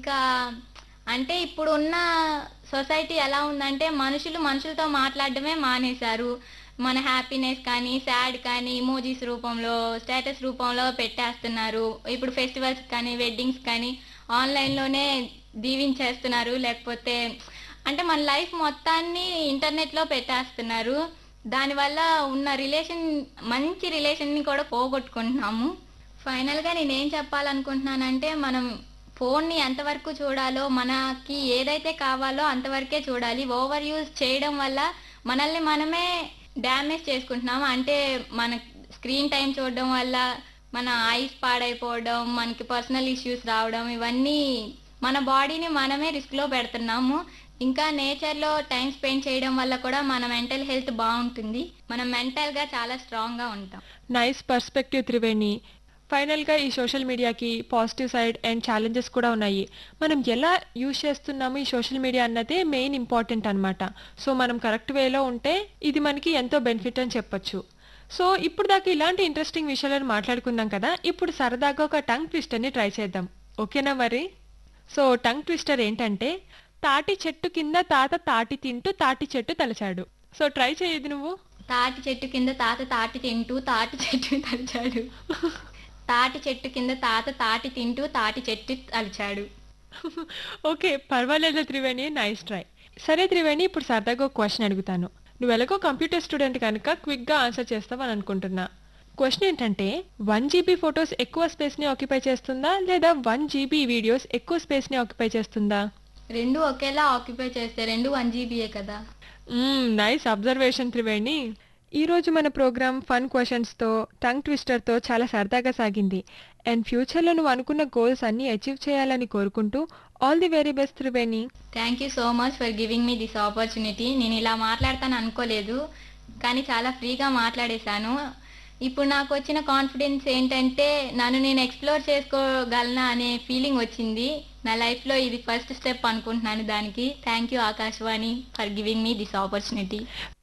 ఇంకా అంటే ఇప్పుడు ఉన్న సొసైటీ ఎలా ఉందంటే మనుషులు మనుషులతో మాట్లాడడమే మానేశారు మన హ్యాపీనెస్ కానీ సాడ్ కానీ ఇమోజీస్ రూపంలో స్టేటస్ రూపంలో పెట్టేస్తున్నారు ఇప్పుడు ఫెస్టివల్స్ కానీ వెడ్డింగ్స్ కానీ ఆన్లైన్లోనే దీవించేస్తున్నారు లేకపోతే అంటే మన లైఫ్ మొత్తాన్ని ఇంటర్నెట్లో పెట్టేస్తున్నారు దానివల్ల ఉన్న రిలేషన్ మంచి రిలేషన్ని కూడా పోగొట్టుకుంటున్నాము ఫైనల్గా నేనేం చెప్పాలనుకుంటున్నానంటే మనం ఫోన్ని ఎంతవరకు చూడాలో మనకి ఏదైతే కావాలో అంతవరకే చూడాలి ఓవర్ యూజ్ చేయడం వల్ల మనల్ని మనమే డ్యామేజ్ చేసుకుంటున్నాము అంటే మన స్క్రీన్ టైం చూడడం వల్ల మన ఐస్ పాడైపోవడం మనకి పర్సనల్ ఇష్యూస్ రావడం ఇవన్నీ మన బాడీని మనమే రిస్క్లో పెడుతున్నాము ఇంకా నేచర్లో టైం స్పెండ్ చేయడం వల్ల కూడా మన మెంటల్ హెల్త్ బాగుంటుంది మనం మెంటల్గా చాలా స్ట్రాంగ్గా ఉంటాం నైస్ పర్స్పెక్టివ్ త్రివేణి ఫైనల్గా ఈ సోషల్ మీడియాకి పాజిటివ్ సైడ్ అండ్ ఛాలెంజెస్ కూడా ఉన్నాయి మనం ఎలా యూజ్ చేస్తున్నాము ఈ సోషల్ మీడియా అన్నదే మెయిన్ ఇంపార్టెంట్ అనమాట సో మనం కరెక్ట్ వేలో ఉంటే ఇది మనకి ఎంతో బెనిఫిట్ అని చెప్పొచ్చు సో ఇప్పుడు దాకా ఇలాంటి ఇంట్రెస్టింగ్ విషయాలను మాట్లాడుకున్నాం కదా ఇప్పుడు సరదాగా ఒక టంగ్ ట్విస్టర్ని ట్రై చేద్దాం ఓకేనా మరి సో టంగ్ ట్విస్టర్ ఏంటంటే తాటి చెట్టు కింద తాత తాటి తింటూ తాటి చెట్టు తలచాడు సో ట్రై చేయదు నువ్వు తాటి చెట్టు కింద తాత తాటి తింటూ తాటి చెట్టు తలిచాడు తాటి చెట్టు కింద తాత తాటి తింటూ తాటి చెట్టు తలిచాడు ఓకే పర్వాలేదు త్రివేణి నైస్ ట్రై సరే త్రివేణి ఇప్పుడు సరదాగా ఒక క్వశ్చన్ అడుగుతాను నువ్వు ఎలాగో కంప్యూటర్ స్టూడెంట్ కనుక క్విక్గా ఆన్సర్ చేస్తావని అనుకుంటున్నా క్వశ్చన్ ఏంటంటే వన్ జీబీ ఫొటోస్ ఎక్కువ స్పేస్ని ఆక్యుపై చేస్తుందా లేదా వన్ జీబీ వీడియోస్ ఎక్కువ స్పేస్ని ఆక్యుపై చేస్తుందా రెండు ఒకేలా ఆక్యుపై చేస్తే రెండు వన్ జీబీయే కదా నైస్ అబ్జర్వేషన్ త్రివేణి ఈ రోజు మన ప్రోగ్రామ్ ఫన్ క్వశ్చన్స్తో టంగ్ ట్విస్టర్తో చాలా సరదాగా సాగింది అండ్ ఫ్యూచర్లో నువ్వు అనుకున్న గోల్స్ అన్నీ అచీవ్ చేయాలని కోరుకుంటూ all the very best Triveni thank you so much for giving me this opportunity నేను ఇలా మాట్లాడతాను అనుకోలేదు కానీ చాలా ఫ్రీగా మాట్లాడేశాను ఇప్పుడు నాకు వచ్చిన కాన్ఫిడెన్స్ ఏంటంటే నన్ను నేను ఎక్స్ప్లోర్ చేసుకోగలనా అనే ఫీలింగ్ వచ్చింది నా లైఫ్లో ఇది ఫస్ట్ స్టెప్ అనుకుంటున్నాను దానికి thank you Akashvani for giving me this opportunity